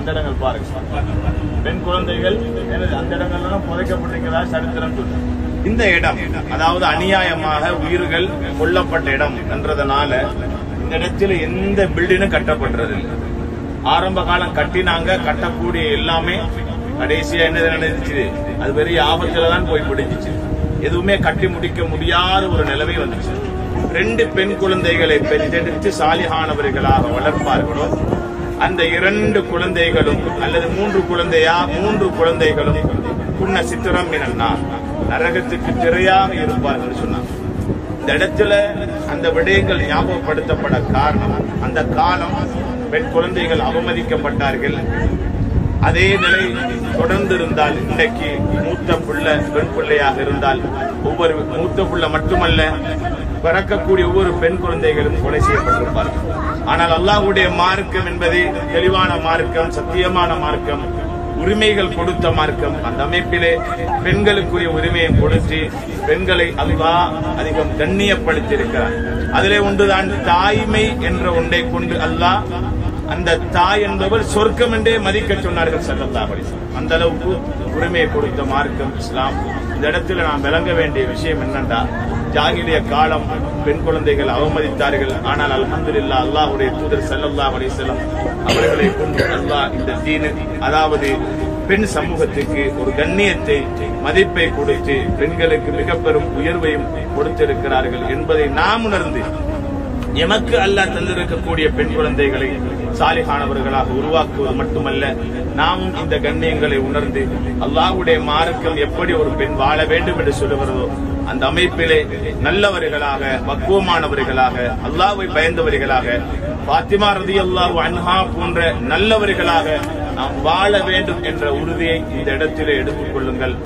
அந்த இடங்கள் பாருங்க பெண் குழந்தைகள் எனது அந்த இடங்கள்லாம் புதைக்கப்பட்டிருக்கிறதா சரித்திரம் சொல்லு இந்த இடம் அதாவது அநியாயமாக உயிர்கள் கொல்லப்பட்ட இடம் என்றதுனால இந்த இடத்துல எந்த பில்டிங்கும் கட்டப்படுறது இல்லை ஆரம்ப காலம் கட்டினாங்க கட்டக்கூடிய எல்லாமே கடைசியா என்ன நடந்துச்சு அது பெரிய ஆபத்துல தான் போய் பிடிச்சிச்சு எதுவுமே கட்டி முடிக்க முடியாத ஒரு நிலைமை வந்துச்சு ரெண்டு பெண் குழந்தைகளை பெற்றெடுத்து சாலிகானவர்களாக வளர்ப்பார்களோ அந்த இரண்டு குழந்தைகளும் அல்லது மூன்று குழந்தையா மூன்று குழந்தைகளும் புண்ண சித்திரம் மினன்னா நரகத்துக்கு திரையாக இருப்பார்கள் சொன்னாங்க இந்த இடத்துல அந்த விடயங்கள் ஞாபகப்படுத்தப்பட காரணம் அந்த காலம் பெண் குழந்தைகள் அவமதிக்கப்பட்டார்கள் அதே நிலை தொடர்ந்து இருந்தால் இன்றைக்கு மூத்த பிள்ளை பெண் பிள்ளையாக இருந்தால் ஒவ்வொரு மூத்த பிள்ளை மட்டுமல்ல பிறக்கக்கூடிய ஒவ்வொரு பெண் குழந்தைகளும் கொலை செய்யப்பட்டிருப்பார்கள் ஆனால் அல்லாஹ்வுடைய மார்க்கம் என்பது தெளிவான மார்க்கம் சத்தியமான மார்க்கம் உரிமைகள் கொடுத்த மார்க்கம் அந்த அமைப்பிலே பெண்களுக்குரிய உரிமையை கொடுத்து பெண்களை அல்லாஹ் அதிகம் கண்ணியப்படுத்தி இருக்கிறார் அதிலே ஒன்றுதான் தாய்மை என்ற ஒன்றை கொண்டு அல்லாஹ் அந்த தாய் என்பவர் சொர்க்கம் என்றே மதிக்க சொன்னார்கள் ஸல்லல்லாஹு அலைஹி வஸல்லம். அந்த அளவுக்கு உரிமையை கொடுத்த மார்க்கம் இஸ்லாம் இந்த இடத்துல நாம் விளங்க வேண்டிய விஷயம் என்னன்னா ஜாகிலிய காலம் பெண் குழந்தைகள் அவமதித்தார்கள் ஆனால் அல்ஹம்துலில்லாஹ் அல்லாஹ்வுடைய தூதர் ஸல்லல்லாஹு அலைஹி வஸல்லம் அவர்களை கொண்டு அல்லாஹ் இந்த தீனு அதாவது பெண் சமூகத்துக்கு ஒரு கண்ணியத்தை மதிப்பை கொடுத்து பெண்களுக்கு மிக பெரும் உயர்வையும் கொடுத்திருக்கிறார்கள் என்பதை நாம் உணர்ந்து எமக்கு அல்லாஹ் தந்திருக்கக்கூடிய பெண் குழந்தைகளை சாலிகானவர்களாக உருவாக்குவது மட்டுமல்ல நாமும் இந்த கண்ணியங்களை உணர்ந்து அல்லாஹ்வுடைய மார்க்கம் எப்படி ஒரு பெண் வாழ வேண்டும் என்று சொல்லுகிறதோ அந்த அமைப்பிலே நல்லவர்களாக பக்குவமானவர்களாக அல்லாஹ்வை பயந்தவர்களாக பாத்திமா ரதியல்லாஹு அன்ஹா போன்ற நல்லவர்களாக நாம் வாழ வேண்டும் என்ற உறுதியை இந்த இடத்திலே எடுத்துக் கொள்ளுங்கள்